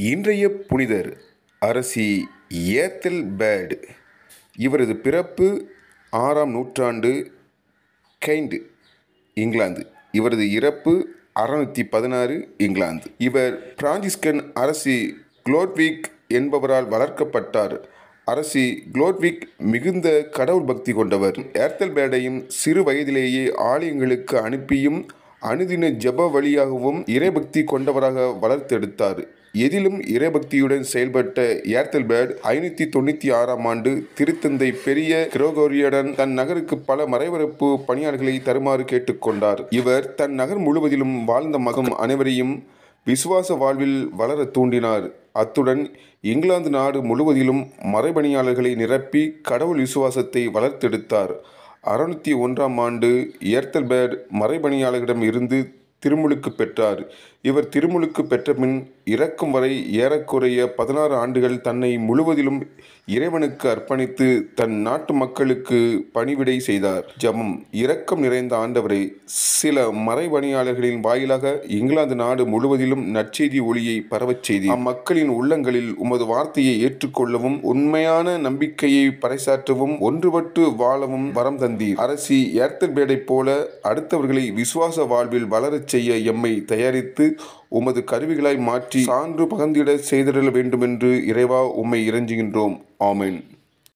இன்றைய புனிதர் அரசி ஏத்தல் பேர்டு இவரது பிறப்பு ஆறாம் நூற்றாண்டு கெய்ண்ட் இங்கிலாந்து இவரது இறப்பு அறுநூற்றி பதினாறு இங்கிலாந்து இவர் பிரான்சிஸ்கன் அரசி குளோட்விக் என்பவரால் வளர்க்கப்பட்டார் அரசி குளோட்விக் மிகுந்த கடவுள் பக்தி கொண்டவர் ஏர்த்தல்பேர்டையும் சிறு வயதிலேயே ஆலயங்களுக்கு அனுப்பியும் அனுதின ஜெப வழியாகவும் இறைபக்தி கொண்டவராக வளர்த்தெடுத்தார் எதிலும் இறைபக்தியுடன் செயல்பட்ட ஏர்த்தல்பேர்ட் ஐநூற்றி தொண்ணூற்றி ஆறாம் ஆண்டு திருத்தந்தை பெரிய கிரோகோரியுடன் தன் நகருக்கு பல மறைவரப்பு பணியாளர்களை தருமாறு கேட்டுக்கொண்டார் இவர் தன் நகர் முழுவதிலும் வாழ்ந்த மகம் அனைவரையும் விசுவாச வாழ்வில் வளர தூண்டினார் அத்துடன் இங்கிலாந்து நாடு முழுவதிலும் மறைபணியாளர்களை நிரப்பி கடவுள் விசுவாசத்தை வளர்த்தெடுத்தார் அறுநூற்றி ஒன்றாம் ஆண்டு ஏர்த்தல்பேர்ட் மறைபணியாளர்களிடம் இருந்து திருமுழுக்கு பெற்றார் இவர் திருமுழுக்கு பெற்றபின் இறக்கும் வரை ஏறக்குறைய பதினாறு ஆண்டுகள் தன்னை முழுவதிலும் இறைவனுக்கு அர்ப்பணித்து தன் நாட்டு மக்களுக்கு பணிவிடை செய்தார் ஜெபம் இரக்கம் நிறைந்த ஆண்டவரே சில மறைபணியாளர்களின் வாயிலாக இங்கிலாந்து நாடு முழுவதிலும் நற்செய்தி ஒளியை பரவச் செய்தி அம்மக்களின் உள்ளங்களில் உமது வார்த்தையை ஏற்றுக்கொள்ளவும் உண்மையான நம்பிக்கையை பறைசாற்றவும் ஒன்றுபட்டு வாழவும் வரம் தந்தீர் அரசி ஏர்த்தல்பேடைப் போல அடுத்தவர்களை விசுவாச வாழ்வில் வளரச் செய்ய எம்மை தயாரித்து உமது கருவிகளாய் மாற்றி சான்று பகர்ந்திட செய்திடல வேண்டுமென்று இறைவா உம்மை இறைஞ்சுகின்றோம் ஆமென்